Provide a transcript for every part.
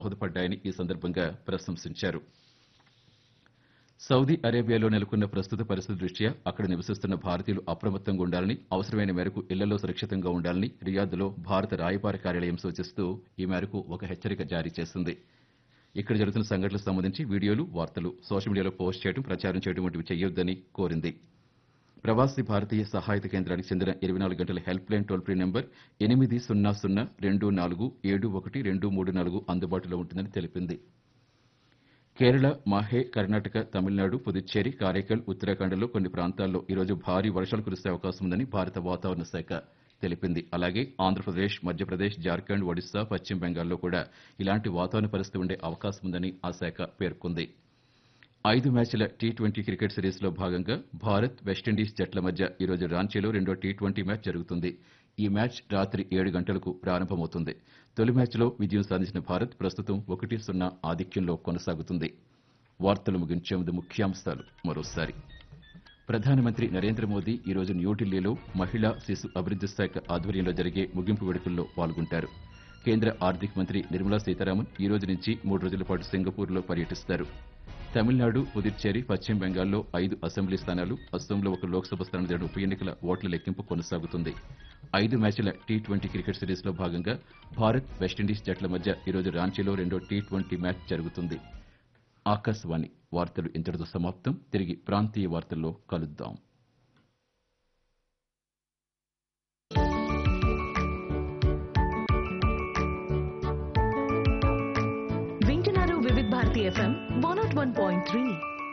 దోహదపడ్డాయని ఈ సందర్భంగా ప్రశంసించారు సౌదీ అరేబియాలో నెలకొన్న ప్రస్తుత పరిస్థితి దృష్ట్యా అక్కడ నివసిస్తున్న భారతీయులు అప్రమత్తంగా ఉండాలని అవసరమైన మేరకు ఇళ్లలో సురక్షితంగా ఉండాలని రియాద్లో భారత రాయబార కార్యాలయం సూచిస్తూ ఈ మేరకు ఒక హెచ్చరిక జారీ చేసింది ఇక్కడ జరుగుతున్న సంఘటనలకు సంబంధించి వీడియోలు వార్తలు సోషల్ మీడియాలో పోస్ట్ చేయడం ప్రచారం చేయడం వంటివి చేయొద్దని కోరింది ప్రవాసీ భారతీయ సహాయత కేంద్రానికి చెందిన ఇరవై నాలుగు గంటల help line toll free number ఎనిమిది సున్నా సున్నా రెండు నాలుగు ఏడు ఒకటి రెండు మూడు నాలుగు అందుబాటులో ఉంటుందని తెలిపింది కేరళ మాహే కర్ణాటక తమిళనాడు పుదుచ్చేరి కారైకల్ ఉత్తరాఖండ్లో కొన్ని ప్రాంతాల్లో ఈరోజు భారీ వర్షాలు కురిసే అవకాశం ఉందని భారత వాతావరణ శాఖ తెలిపింది అలాగే ఆంధ్రప్రదేశ్ మధ్యప్రదేశ్ జార్ఖండ్ ఒడిశా పశ్చిమ బెంగాల్లో కూడా ఇలాంటి వాతావరణ పరిస్థితి ఉండే అవకాశం ఉందని ఆ శాఖ పేర్కొంది ఐదు మ్యాచ్ల టీ ట్వంటీ క్రికెట్ సిరీస్లో భాగంగా భారత్ వెస్టిండీస్ జట్ల మధ్య ఈరోజు రాంచీలో రెండో టీ ట్వంటీ మ్యాచ్ జరుగుతుంది ఈ మ్యాచ్ రాత్రి ఏడు గంటలకు ప్రారంభమవుతుంది తొలి మ్యాచ్లో విజయం సాధించిన భారత్ ప్రస్తుతం ఒకటి సున్నా ఆధిక్యంలో కొనసాగుతుంది వార్తలు ముగించే ముందు ముఖ్యాంశాలు మరోసారి ప్రధానమంత్రి నరేంద్ర మోదీ ఈరోజు న్యూఢిల్లీలో మహిళా శిశు అభివృద్ది శాఖ ఆధ్వర్యంలో జరిగే ముగింపు వేడుకల్లో పాల్గొంటారు కేంద్ర ఆర్థిక మంత్రి నిర్మలా సీతారామన్ ఈ రోజు నుంచి మూడు రోజుల పాటు సింగపూర్లో పర్యటిస్తారు తమిళనాడు పుదుచ్చేరి పశ్చిమ బెంగాల్లో ఐదు అసెంబ్లీ స్థానాలు అస్సోంలో ఒక లోక్సభ స్థానం జరిగిన ఉప ఎన్నికల ఓట్ల లెక్కింపు కొనసాగుతుంది ఐదు మ్యాచ్ల టీ ట్వంటీ క్రికెట్ సిరీస్లో భాగంగా భారత్ వెస్టిండీస్ జట్ల మధ్య ఈరోజు రాంచీలో రెండో టీ ట్వంటీ మ్యాచ్ జరుగుతుంది ఆకాశవాణి వార్తలు ఇంతటితో సమాప్తం తిరిగి ప్రాంతీయ వార్తల్లో కలుద్దాం వింటున్నారు Vividh Bharati FM one nought one point three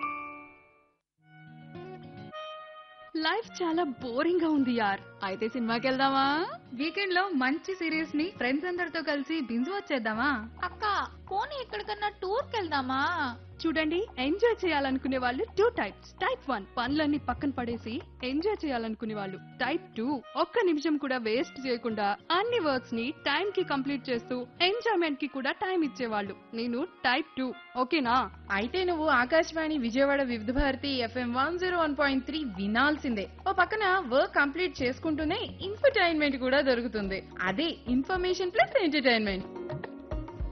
life చాలా బోరింగ్ గా ఉంది యార్ అయితే సినిమాకి వెళ్దామా వీకెండ్ లో మంచి సిరీస్ ని ఫ్రెండ్స్ అందరితో కలిసి బింజు వచ్చేద్దామా అక్క పోనీ ఎక్కడికన్నా టూర్ కెళ్దామా చూడండి ఎంజాయ్ చేయాలనుకునే వాళ్ళు టూ టైప్స్ టైప్ వన్ పనులన్నీ పక్కన పడేసి ఎంజాయ్ చేయాలనుకునే వాళ్ళు టైప్ టూ ఒక్క నిమిషం కూడా వేస్ట్ చేయకుండా అన్ని వర్క్స్ ని టైం కి కంప్లీట్ చేస్తూ ఎంజాయ్మెంట్ కి కూడా టైం ఇచ్చేవాళ్ళు నేను టైప్ టూ ఓకేనా అయితే నువ్వు Akashvani Vijayawada Vividh Bharati FM one zero one point three వినాల్సిందే ఓ పక్కన వర్క్ కంప్లీట్ చేసుకుంటూనే ఇన్ఫర్టైన్మెంట్ కూడా దొరుకుతుంది అదే ఇన్ఫర్మేషన్ ప్లస్ ఎంటర్టైన్మెంట్